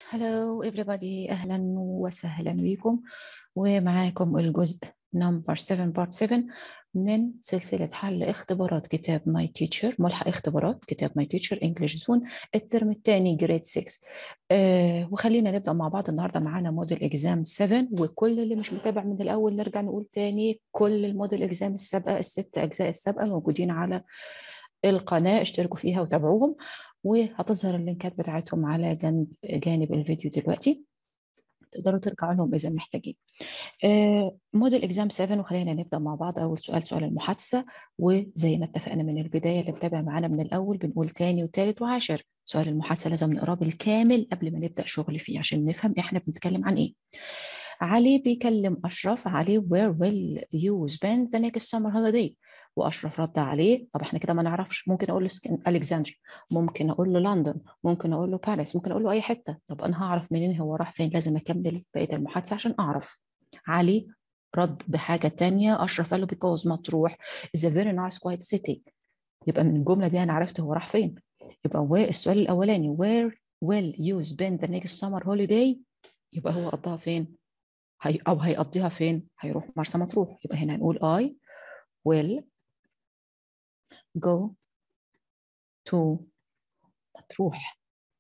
Hello everybody أهلا وسهلا بكم ومعاكم الجزء نمبر 7 بارت 7 من سلسلة حل اختبارات كتاب ماي تيتشر ملحق اختبارات كتاب ماي تيتشر انجلش زون الترم الثاني جريد 6 آه وخلينا نبدأ مع بعض النهاردة معانا موديل اكزام 7 وكل اللي مش متابع من الأول نرجع نقول تاني كل الموديل اكزام السابقة الست أجزاء السابقة موجودين على القناة اشتركوا فيها وتابعوهم وهتظهر اللينكات بتاعتهم على جنب جانب الفيديو دلوقتي تقدروا ترجعوا لهم إذا محتاجين آه موديل اكزام 7 وخلينا نبدأ مع بعض أول سؤال سؤال المحادثة وزي ما اتفقنا من البداية اللي متابع معانا من الأول بنقول تاني وتالت وعاشر سؤال المحادثة لازم نقراه بالكامل قبل ما نبدأ شغل فيه عشان نفهم احنا بنتكلم عن ايه علي بيكلم أشرف علي where will you spend the next summer holiday واشرف رد عليه طب احنا كده ما نعرفش ممكن اقول له الكسندريا ممكن اقول له لندن ممكن اقول له باريس ممكن اقول له اي حته طب انا هعرف منين هو راح فين لازم اكمل بقيه المحادثه عشان اعرف علي رد بحاجه تانية اشرف قال له because مطروح is a very nice quiet city يبقى من الجمله دي انا عرفت هو راح فين يبقى السؤال الاولاني where will you spend the next summer holiday يبقى هو قضاها فين هي او هيقضيها فين هيروح مرسى مطروح يبقى هنا هنقول I will go to مطروح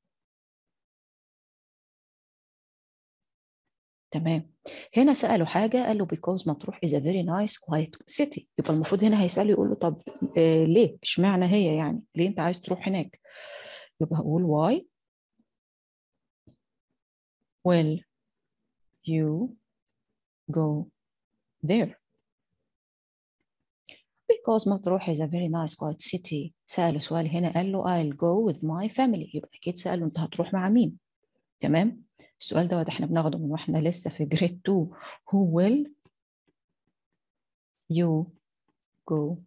تمام هنا سأله حاجة قال له because مطروح is a very nice quiet city يبقى المفروض هنا هيسأله يقول له طب آه ليه اشمعنى هي يعني ليه انت عايز تروح هناك يبقى هقول why will you go there because مطروح is a very nice quiet city سأله سؤال هنا قال له I'll go with my family يبقى أكيد سأله أنت هتروح مع مين تمام السؤال دوت احنا بناخده من واحنا لسه في جريد 2 who will you go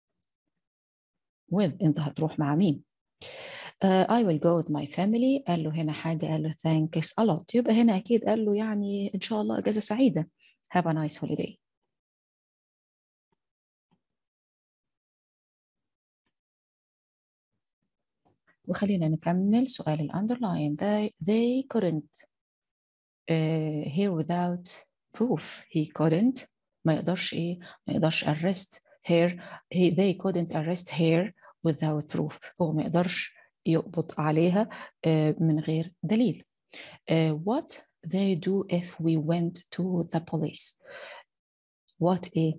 with انت هتروح مع مين uh, I will go with my family قال له هنا حاجة قال له thanks a lot يبقى هنا أكيد قال له يعني إن شاء الله إجازة سعيدة have a nice holiday وخلينا نكمل سؤال الأندرلاين they, they couldn't uh, hear without proof he couldn't ما يقدرش إيه ما يقدرش arrest her he, they couldn't arrest her without proof هو ما يقدرش يقبض عليها uh, من غير دليل uh, what they do if we went to the police what إيه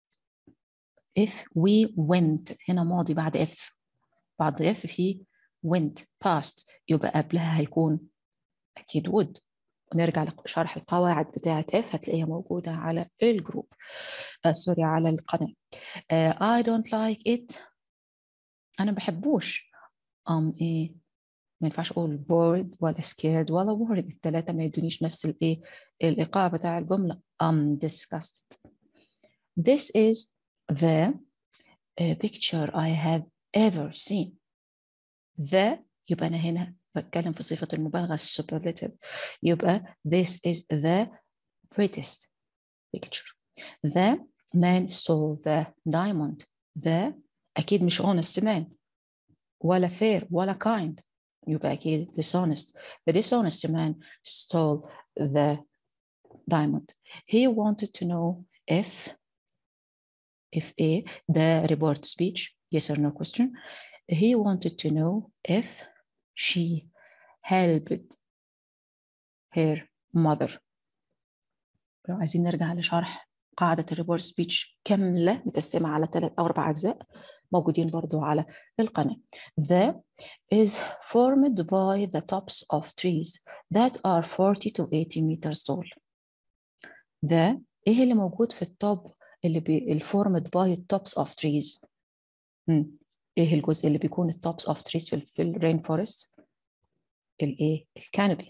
if we went هنا ماضي بعد if بعد if في went past يبقى قبلها هيكون أكيد would ونرجع لشرح القواعد بتاعة F هتلاقيها موجودة على الجروب آه سوري على القناة آه I don't like it أنا بحبوش أم um, إيه ما ينفعش أقول bored ولا scared ولا worried التلاتة ما يدونيش نفس الإيه الإيقاع بتاع الجملة I'm disgusted This is the uh, picture I have ever seen the يبقى أنا هنا بتكلم في صيغة المبالغة superlative يبقى this is the prettiest picture the man stole the diamond the أكيد مش honest man ولا fair ولا kind يبقى أكيد dishonest the dishonest man stole the diamond he wanted to know if if a the report speech yes or no question he wanted to know if she helped her mother لو عايزين نرجع لشرح قاعدة الريبورت سبيتش كاملة متقسمة على ثلاث أو أربع أجزاء موجودين برضو على القناة. The is formed by the tops of trees that are 40 to 80 meters tall. The إيه اللي موجود في التوب اللي بي formed by tops of trees؟ مم. ايه الجزء اللي بيكون التوبس اوف تريز في في الرين فورست الايه الكانوبي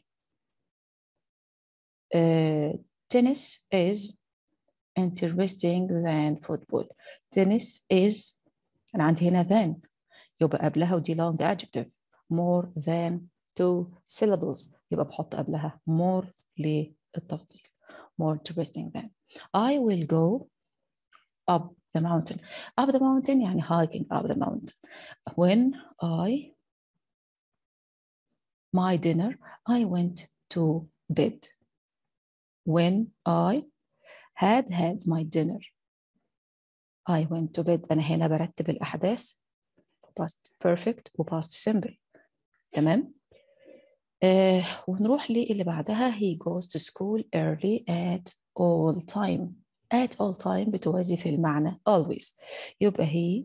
تنس is interesting than football tennis is انا عندي هنا than يبقى قبلها ودي long adjective more than two syllables يبقى بحط قبلها more للتفضيل more interesting than I will go up the mountain up the mountain يعني hiking up the mountain when I my dinner I went to bed when I had had my dinner I went to bed أنا هنا برتب الأحداث past perfect و past simple تمام آه ونروح للي بعدها he goes to school early at all time at all time بتوازي في المعنى always يبقى he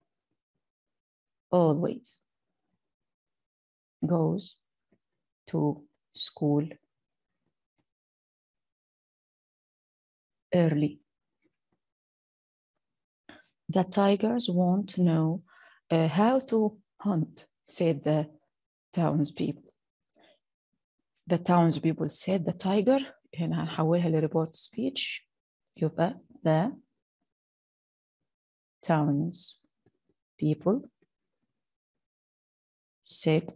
always goes to school early. The tigers won't know uh, how to hunt, said the townspeople. The townspeople said the tiger هنا هنحولها لريبورت speech يبقى the towns people said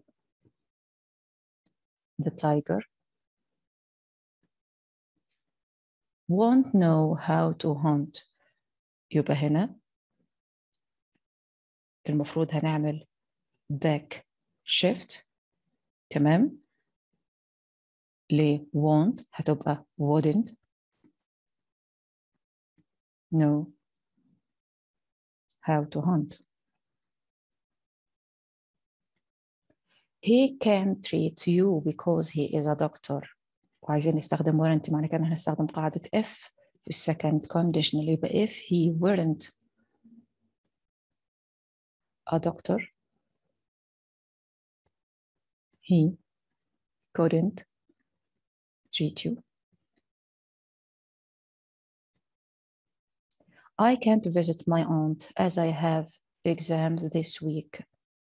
the tiger won't know how to hunt يبقى هنا المفروض هنعمل back shift تمام ل won't هتبقى wouldn't know how to hunt he can treat you because he is a doctor وعايزين نستخدم warrant معنى كده هنستخدم قاعدة if في السكند conditional يبقى if he weren't a doctor he couldn't treat you I can't visit my aunt as I have exams this week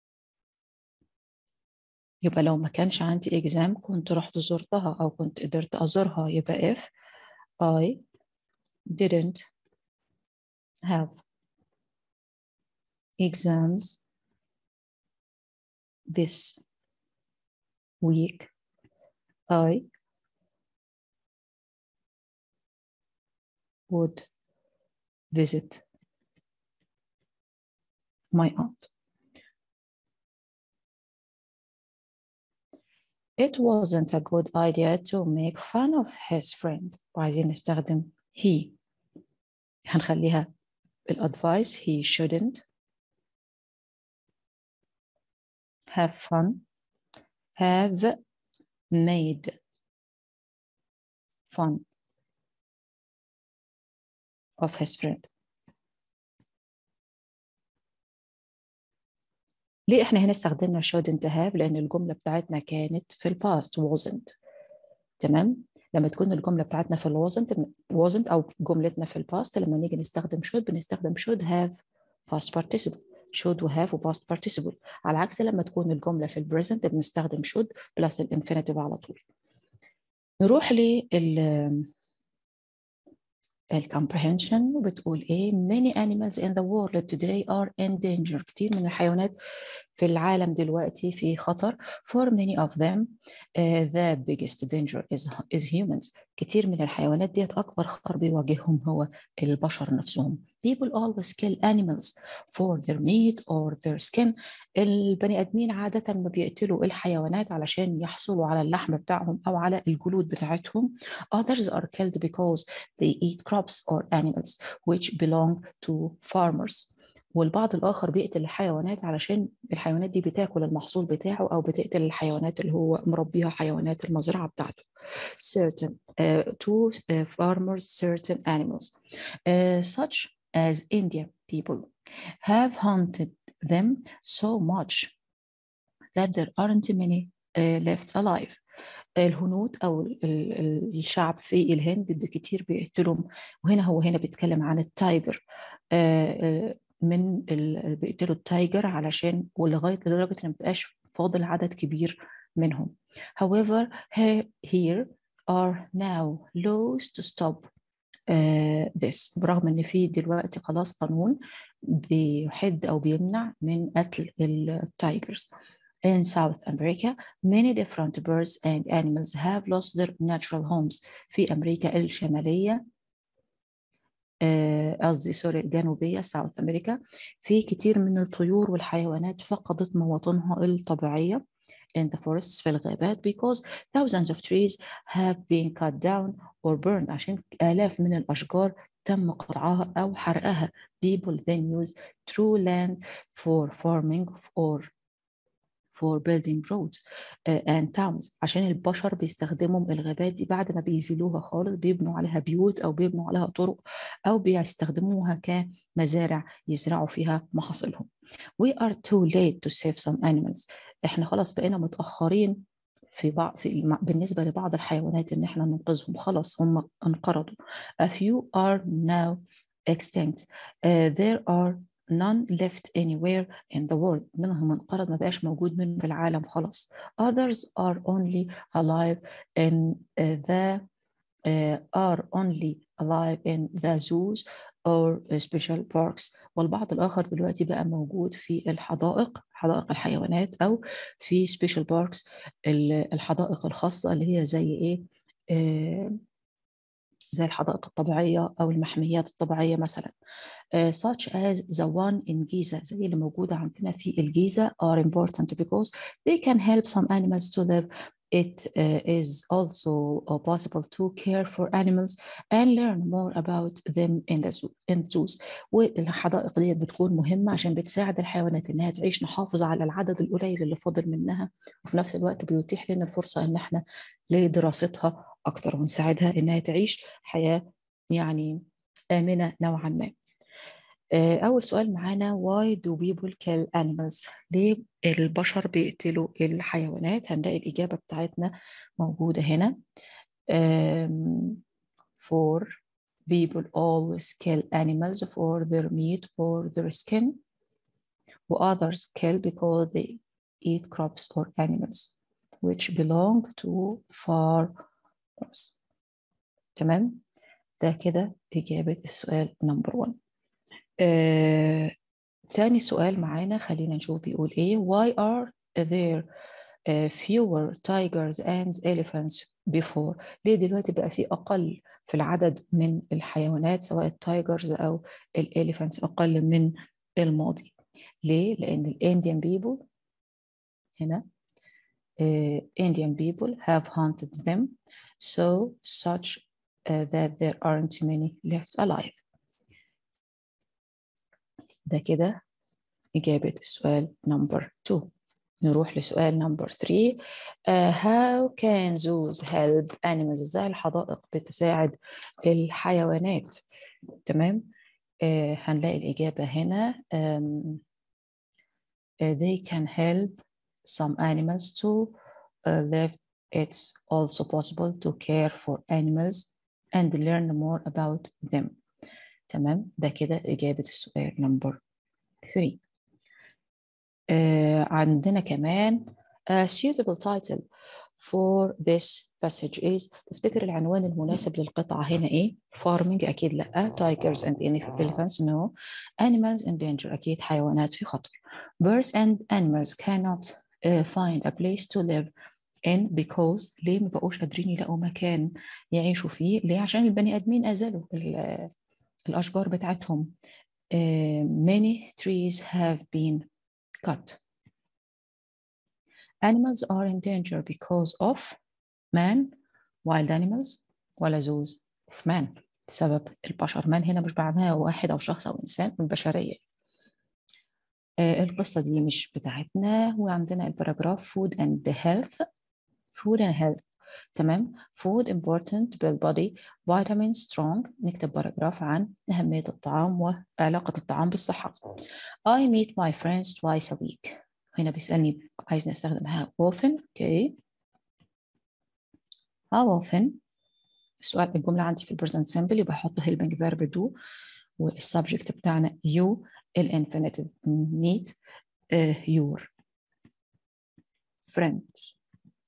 يبقى لو ما كانش عندي exam كنت رحت زرتها أو كنت قدرت أزورها يبقى if I didn't have exams this week I would visit my aunt. It wasn't a good idea to make fun of his friend وعايزين نستخدم he هنخليها الادفايس he shouldn't have fun have made fun of his friend ليه احنا هنا استخدمنا shouldn't have لان الجمله بتاعتنا كانت في الباست wasn't تمام لما تكون الجمله بتاعتنا في الوازنت wasn't او جملتنا في الباست لما نيجي نستخدم should بنستخدم should have past participle should و have و past participle على عكس لما تكون الجمله في البريزنت بنستخدم should بلس الانفينيتيف على طول نروح لل الكomprehension وبتقول ايه many animals in the world today are in danger كتير من الحيوانات في العالم دلوقتي في خطر for many of them uh, the biggest danger is, is humans كتير من الحيوانات ديت أكبر خطر بيواجههم هو البشر نفسهم people always kill animals for their meat or their skin البني آدمين عادة ما بيقتلوا الحيوانات علشان يحصلوا على اللحم بتاعهم أو على الجلود بتاعتهم others are killed because they eat crops or animals which belong to farmers والبعض الآخر بيقتل الحيوانات علشان الحيوانات دي بتاكل المحصول بتاعه أو بتقتل الحيوانات اللي هو مربيها حيوانات المزرعة بتاعته certain uh, to uh, farmers certain animals uh, such as India people have hunted them so much that there aren't many uh, left alive الهنود او الشعب في الهند بكتير بيقتلهم وهنا هو هنا بيتكلم عن التايجر من بيقتلوا التايجر علشان ولغايه لدرجه ان مبقاش فاضل عدد كبير منهم. However, here are now laws to stop uh, this برغم ان في دلوقتي خلاص قانون بيحد او بيمنع من قتل التايجرز. In South America, many different birds and animals have lost their natural homes. في أمريكا الشمالية قصدي سوري الجنوبية ساوث أمريكا في كتير من الطيور والحيوانات فقدت مواطنها الطبيعية in the forests في الغابات because thousands of trees have been cut down or burned عشان آلاف من الأشجار تم قطعها أو حرقها people then use true land for farming or for building roads uh, and towns عشان البشر بيستخدموا الغابات دي بعد ما بيزيلوها خالص بيبنوا عليها بيوت أو بيبنوا عليها طرق أو بيستخدموها كمزارع يزرعوا فيها محاصيلهم we are too late to save some animals احنا خلاص بقينا متأخرين في بعض في بالنسبة لبعض الحيوانات إن احنا ننقذهم خلاص هم انقرضوا a few are now extinct uh, there are none left anywhere in the world منهم انقرض ما بقاش موجود منه في العالم خلاص others are only alive in uh, the uh, are only alive in the zoos or special parks والبعض الآخر دلوقتي بقى موجود في الحدائق حدائق الحيوانات أو في special parks الحدائق الخاصة اللي هي زي إيه آه زي الحدائق الطبيعية أو المحميات الطبيعية مثلا uh, such as the one in Giza زي اللي موجودة عندنا في الجيزة are important because they can help some animals to live it uh, is also uh, possible to care for animals and learn more about them in the zoo in zoos والحدائق ديت بتكون مهمة عشان بتساعد الحيوانات إنها تعيش نحافظ على العدد القليل اللي فاضل منها وفي نفس الوقت بيتيح لنا الفرصة إن احنا لدراستها أكتر ونساعدها إنها تعيش حياة يعني آمنة نوعا ما أول سؤال معانا why do people kill animals ليه البشر بيقتلوا الحيوانات هنلاقي الإجابة بتاعتنا موجودة هنا um, for people always kill animals for their meat or their skin others kill because they eat crops or animals which belong to farmers تمام ده كده إجابة السؤال نمبر 1 آه، تاني سؤال معانا خلينا نشوف بيقول ايه why are there uh, fewer tigers and elephants before ليه دلوقتي بقى في أقل في العدد من الحيوانات سواء التايجرز أو الإليفانتس أقل من الماضي ليه؟ لأن الإنديان people هنا uh, Indian people have hunted them so such uh, that there aren't many left alive ده كده إجابة السؤال نمبر 2 نروح لسؤال نمبر 3 uh, how can zoos help animals ازاي الحدائق بتساعد الحيوانات تمام uh, هنلاقي الإجابة هنا um, uh, they can help some animals to uh, live it's also possible to care for animals and learn more about them تمام ده كده إجابة السؤال نمبر 3 uh, عندنا كمان a suitable title for this passage is تفتكر العنوان المناسب للقطعة هنا إيه؟ farming أكيد لأ tigers and elephants no animals in danger أكيد حيوانات في خطر birds and animals cannot uh, find a place to live in because ليه ما بقوش قادرين يلاقوا مكان يعيشوا فيه ليه عشان البني آدمين أزلوا الأشجار بتاعتهم uh, many trees have been cut animals are in danger because of man wild animals ولا zoos of man بسبب البشر man هنا مش معناها واحد أو شخص أو إنسان البشرية uh, القصة دي مش بتاعتنا وعندنا الباراجراف food and health food and health تمام food important بالbody vitamin strong نكتب باراجراف عن أهمية الطعام وعلاقة الطعام بالصحة I meet my friends twice a week هنا بيسألني عايز نستخدمها often okay how often السؤال الجملة عندي في البريزنت سامبل يبقى أحط helping verb do والسبجكت بتاعنا you الانفينيتيف meet uh, your friends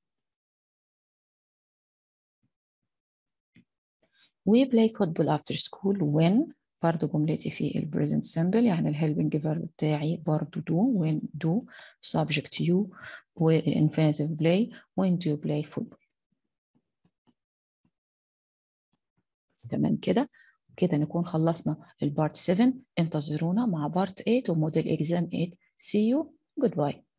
We play football after school when برضو جملتي في ال present simple يعني ال helping verb بتاعي برضو do when do subject you والinfinitive play when do you play football تمام كده كده نكون خلصنا البارت 7 انتظرونا مع بارت 8 وموديل exam 8 see you goodbye